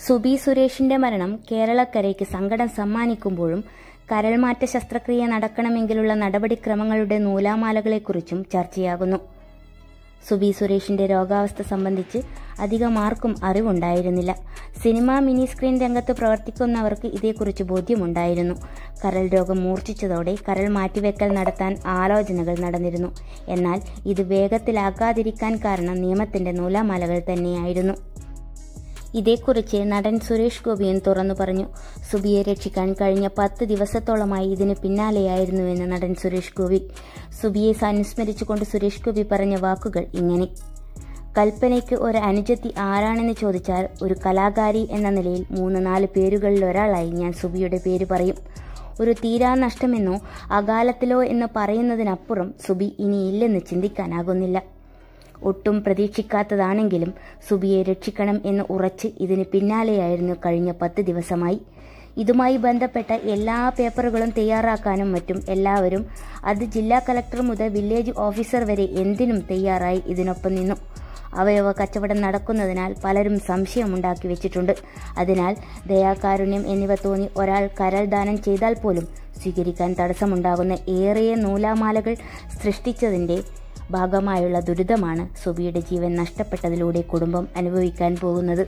സുബി സുരേഷിന്റെ മരണം കേരളക്കരയ്ക്ക് സങ്കടം സമ്മാനിക്കുമ്പോഴും കരൾമാറ്റ ശസ്ത്രക്രിയ നടക്കണമെങ്കിലുള്ള നടപടിക്രമങ്ങളുടെ നൂലാമാലകളെക്കുറിച്ചും ചർച്ചയാകുന്നു സുബി സുരേഷിന്റെ രോഗാവസ്ഥ സംബന്ധിച്ച് അധികം ആർക്കും അറിവുണ്ടായിരുന്നില്ല സിനിമാ മിനി സ്ക്രീൻ രംഗത്ത് പ്രവർത്തിക്കുന്നവർക്ക് ഇതേക്കുറിച്ച് ബോധ്യമുണ്ടായിരുന്നു കരൾ രോഗം മൂർച്ഛിച്ചതോടെ കരൾ മാറ്റിവെക്കൽ നടത്താൻ ആലോചനകൾ നടന്നിരുന്നു എന്നാൽ ഇത് വേഗത്തിലാകാതിരിക്കാൻ കാരണം നിയമത്തിന്റെ നൂലാമാലകൾ തന്നെയായിരുന്നു ഇതേക്കുറിച്ച് നടൻ സുരേഷ് ഗോപിയും തുറന്നു പറഞ്ഞു സുബിയെ രക്ഷിക്കാൻ കഴിഞ്ഞ പത്ത് ദിവസത്തോളമായി ഇതിന് പിന്നാലെയായിരുന്നുവെന്ന് നടൻ സുരേഷ് ഗോപി സുബിയെ അനുസ്മരിച്ചുകൊണ്ട് സുരേഷ് ഗോപി പറഞ്ഞ വാക്കുകൾ ഇങ്ങനെ കൽപ്പനയ്ക്ക് ഒരു അനുജത്തി ആരാണെന്ന് ചോദിച്ചാൽ ഒരു കലാകാരി എന്ന നിലയിൽ മൂന്ന് നാല് പേരുകളിൽ ഒരാളായി ഞാൻ സുബിയുടെ പേര് പറയും ഒരു തീരാ നഷ്ടമെന്നോ അകാലത്തിലോ എന്ന് പറയുന്നതിനപ്പുറം സുബി ഇനിയില്ലെന്ന് ചിന്തിക്കാനാകുന്നില്ല ഒട്ടും പ്രതീക്ഷിക്കാത്തതാണെങ്കിലും സുബിയെ രക്ഷിക്കണം എന്ന് ഉറച്ച് ഇതിന് പിന്നാലെയായിരുന്നു കഴിഞ്ഞ പത്ത് ദിവസമായി ഇതുമായി ബന്ധപ്പെട്ട എല്ലാ പേപ്പറുകളും തയ്യാറാക്കാനും മറ്റും എല്ലാവരും അത് ജില്ലാ കലക്ടർ മുതൽ വില്ലേജ് ഓഫീസർ വരെ എന്തിനും തയ്യാറായി ഇതിനൊപ്പം നിന്നു അവയവ കച്ചവടം നടക്കുന്നതിനാൽ പലരും സംശയമുണ്ടാക്കി വെച്ചിട്ടുണ്ട് അതിനാൽ ദയാകാരുണ്യം എന്നിവ തോന്നി ഒരാൾ കരൾ ദാനം ചെയ്താൽ പോലും സ്വീകരിക്കാൻ തടസ്സമുണ്ടാകുന്ന ഏറെ നൂലാമാലകൾ സൃഷ്ടിച്ചതിൻ്റെ ഭാഗമായുള്ള ദുരിതമാണ് സുബിയുടെ ജീവൻ നഷ്ടപ്പെട്ടതിലൂടെ കുടുംബം അനുഭവിക്കാൻ പോകുന്നത്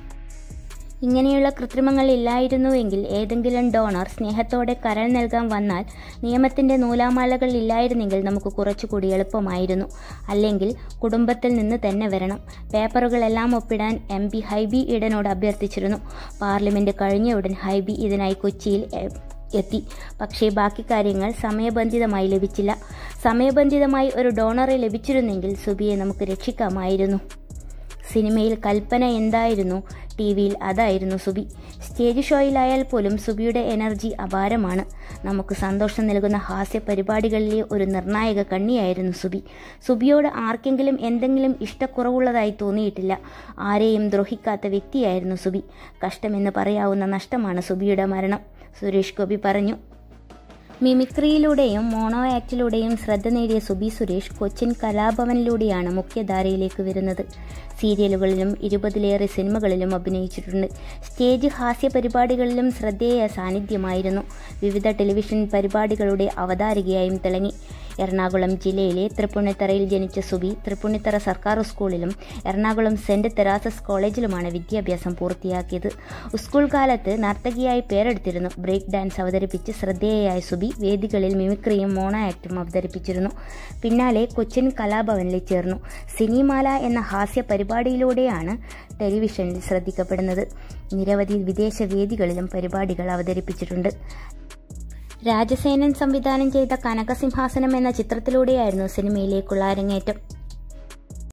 ഇങ്ങനെയുള്ള കൃത്രിമങ്ങൾ ഇല്ലായിരുന്നുവെങ്കിൽ ഏതെങ്കിലും ഡോണർ സ്നേഹത്തോടെ കരൾ നൽകാൻ വന്നാൽ നിയമത്തിന്റെ നൂലാമാലകൾ ഇല്ലായിരുന്നെങ്കിൽ നമുക്ക് കുറച്ചുകൂടി എളുപ്പമായിരുന്നു അല്ലെങ്കിൽ കുടുംബത്തിൽ നിന്ന് തന്നെ വരണം പേപ്പറുകളെല്ലാം ഒപ്പിടാൻ എം പി ഹൈബി ഈഡനോട് അഭ്യർത്ഥിച്ചിരുന്നു പാർലമെന്റ് കഴിഞ്ഞ ഉടൻ ഹൈബി ഇതിനായി കൊച്ചിയിൽ എത്തി പക്ഷേ ബാക്കി കാര്യങ്ങൾ സമയബന്ധിതമായി ലഭിച്ചില്ല സമയബന്ധിതമായി ഒരു ഡോണറെ ലഭിച്ചിരുന്നെങ്കിൽ സുബിയെ നമുക്ക് രക്ഷിക്കാമായിരുന്നു സിനിമയിൽ കൽപ്പന എന്തായിരുന്നു ടി വിയിൽ അതായിരുന്നു സുബി സ്റ്റേജ് ഷോയിലായാൽ പോലും സുബിയുടെ എനർജി അപാരമാണ് നമുക്ക് സന്തോഷം നൽകുന്ന ഹാസ്യ പരിപാടികളിലെ ഒരു നിർണായക കണ്ണിയായിരുന്നു സുബി സുബിയോട് ആർക്കെങ്കിലും എന്തെങ്കിലും ഇഷ്ടക്കുറവുള്ളതായി തോന്നിയിട്ടില്ല ആരെയും ദ്രോഹിക്കാത്ത വ്യക്തിയായിരുന്നു സുബി കഷ്ടമെന്ന് പറയാവുന്ന നഷ്ടമാണ് സുബിയുടെ മരണം സുരേഷ് ഗോപി പറഞ്ഞു മിമിക്രിയിലൂടെയും മോണോ ആക്ടിലൂടെയും ശ്രദ്ധ നേടിയ സുബി സുരേഷ് കൊച്ചിൻ കലാഭവനിലൂടെയാണ് മുഖ്യധാരയിലേക്ക് വരുന്നത് സീരിയലുകളിലും ഇരുപതിലേറെ സിനിമകളിലും അഭിനയിച്ചിട്ടുണ്ട് സ്റ്റേജ് ഹാസ്യ പരിപാടികളിലും ശ്രദ്ധേയ സാന്നിധ്യമായിരുന്നു വിവിധ ടെലിവിഷൻ പരിപാടികളുടെ അവതാരികയായും തിളങ്ങി എറണാകുളം ജില്ലയിലെ തൃപ്പുണിത്തറയിൽ ജനിച്ച സുബി തൃപ്പുണിത്തറ സർക്കാർ സ്കൂളിലും എറണാകുളം സെന്റ് തെറാസസ് കോളേജിലുമാണ് വിദ്യാഭ്യാസം പൂർത്തിയാക്കിയത് സ്കൂൾ കാലത്ത് നർത്തകിയായി പേരെടുത്തിരുന്നു ബ്രേക്ക് ഡാൻസ് അവതരിപ്പിച്ച് ശ്രദ്ധേയയായ സുബി വേദികളിൽ മിമിക്രിയും മോണോ ആക്ടും അവതരിപ്പിച്ചിരുന്നു പിന്നാലെ കൊച്ചിൻ കലാഭവനിൽ ചേർന്നു സിനിമാല എന്ന ഹാസ്യ പരിപാടിയിലൂടെയാണ് ടെലിവിഷനിൽ ശ്രദ്ധിക്കപ്പെടുന്നത് നിരവധി വിദേശ വേദികളിലും പരിപാടികൾ അവതരിപ്പിച്ചിട്ടുണ്ട് രാജസേനൻ സംവിധാനം ചെയ്ത കനകസിംഹാസനം എന്ന ചിത്രത്തിലൂടെയായിരുന്നു സിനിമയിലേക്കുള്ള അരങ്ങേറ്റം